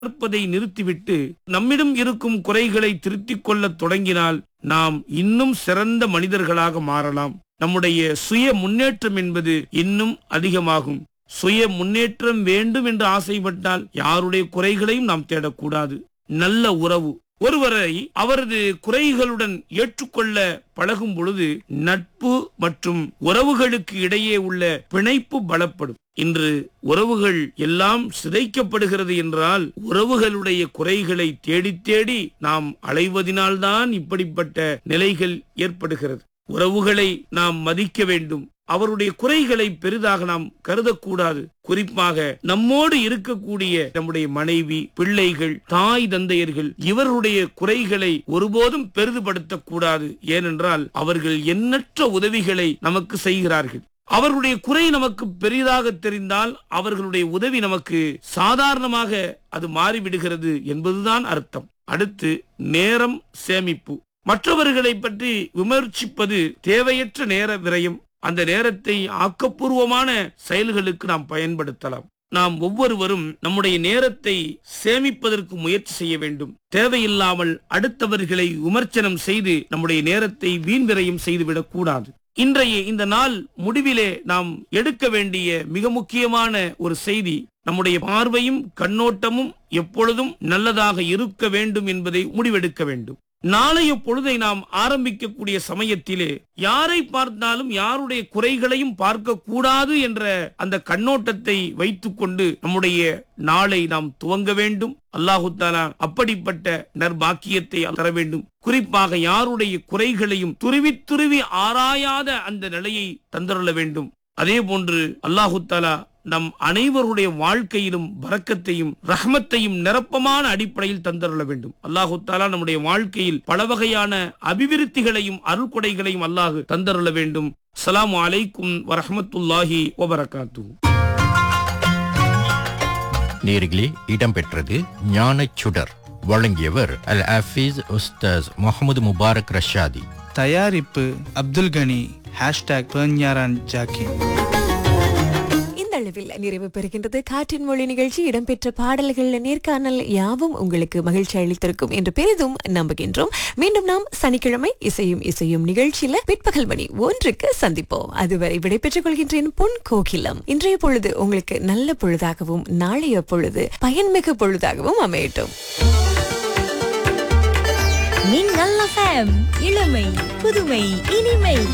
பார்ப்பதை நிறுத்திவிட்டு நம்மிடம் இருக்கும் குறைகளை திருத்திக் கொள்ளத் தொடங்கினால் நாம் இன்னும் சிறந்த மனிதர்களாக மாறலாம் நம்முடைய சுய முன்னேற்றம் என்பது இன்னும் அதிகமாகும் சுய முன்னேற்றம் வேண்டும் என்று ஆசைப்பட்டால் யாருடைய குறைகளையும் நாம் தேடக்கூடாது நல்ல உறவு ஒருவரை அவரது குறைகளுடன் ஏற்றுக்கொள்ள பழகும் பொழுது நட்பு மற்றும் உறவுகளுக்கு இடையே உள்ள பிணைப்பு பலப்படும் இன்று உறவுகள் எல்லாம் சிதைக்கப்படுகிறது என்றால் உறவுகளுடைய குறைகளை தேடி தேடி நாம் அலைவதினால்தான் இப்படிப்பட்ட நிலைகள் ஏற்படுகிறது உறவுகளை நாம் மதிக்க வேண்டும் அவருடைய குறைகளை பெரிதாக நாம் கருதக்கூடாது குறிப்பாக நம்மோடு இருக்கக்கூடிய நம்முடைய மனைவி பிள்ளைகள் தாய் தந்தையர்கள் இவருடைய குறைகளை ஒருபோதும் பெரிதுபடுத்தக் கூடாது ஏனென்றால் அவர்கள் எண்ணற்ற உதவிகளை நமக்கு செய்கிறார்கள் அவர்களுடைய குறை நமக்கு பெரிதாக தெரிந்தால் அவர்களுடைய உதவி நமக்கு சாதாரணமாக அது மாறிவிடுகிறது என்பதுதான் அர்த்தம் அடுத்து நேரம் சேமிப்பு மற்றவர்களை பற்றி விமர்சிப்பது தேவையற்ற நேர விரயம் அந்த நேரத்தை ஆக்கப்பூர்வமான செயல்களுக்கு நாம் பயன்படுத்தலாம் நாம் ஒவ்வொருவரும் நம்முடைய நேரத்தை சேமிப்பதற்கு முயற்சி செய்ய வேண்டும் தேவையில்லாமல் அடுத்தவர்களை விமர்சனம் செய்து நம்முடைய நேரத்தை வீண் விரயம் செய்துவிடக் கூடாது இன்றைய இந்த நாள் முடிவிலே நாம் எடுக்க வேண்டிய மிக முக்கியமான ஒரு செய்தி நம்முடைய பார்வையும் கண்ணோட்டமும் எப்பொழுதும் நல்லதாக இருக்க வேண்டும் என்பதை முடிவெடுக்க வேண்டும் நாளைய பொழுதை நாம் ஆரம்பிக்கக்கூடிய சமயத்திலே யாரை பார்த்தாலும் யாருடைய குறைகளையும் பார்க்க கூடாது என்ற அந்த கண்ணோட்டத்தை வைத்துக்கொண்டு நம்முடைய நாளை நாம் துவங்க வேண்டும் அல்லாஹு தாலா அப்படிப்பட்ட நற்பாக்கியத்தை தர வேண்டும் குறிப்பாக யாருடைய குறைகளையும் துருவி துருவி ஆராயாத அந்த நிலையை தந்தருள வேண்டும் அதே போன்று அல்லாஹு தாலா நம் அனைவருடைய வாழ்க்கையிலும் வரக்கத்தையும் ரஹமத்தையும் நிரப்பமான அடிப்படையில் தந்தருள வேண்டும் அல்லாஹு தாலா நம்முடைய வாழ்க்கையில் பல வகையான அபிவிருத்திகளையும் அருள்கொடைகளையும் அல்லாஹு தந்தருள வேண்டும் அஸ்ஸலாமு அலைக்கும் வரஹமத்துல்லாஹி வபரகாத்து நேர்களே இடம்பெற்றது ஞானச் சுடர் வழங்கியவர் அல் ஹஃபீஸ் உஸ்தாஸ் முகமது முபாரக் ரஷாதி தயாரிப்பு அப்துல் கனி ஹேஷ்டாக் பெர்ஞாரான் ஜாக்கின் இந்த அளவில் நிறைவு பெறுகின்றது காற்றின் மொழி நிகழ்ச்சி இடம்பெற்ற பாடல்கள் நேர்காணல் யாவும் உங்களுக்கு மகிழ்ச்சி அளித்திருக்கும் என்று பெரிதும் நம்புகின்றோம் மீண்டும் நாம் சனிக்கிழமை இசையும் இசையும் நிகழ்ச்சியில பிற்பகல் மணி ஒன்றுக்கு சந்திப்போம் அதுவரை விடைபெற்றுக் கொள்கின்றேன் பொன் கோகிலம் இன்றைய பொழுது உங்களுக்கு நல்ல பொழுதாகவும் நாளைய பொழுது பயன்மிகு பொழுதாகவும் அமையட்டும் நீங்கள் இளமை புதுமை இனிமை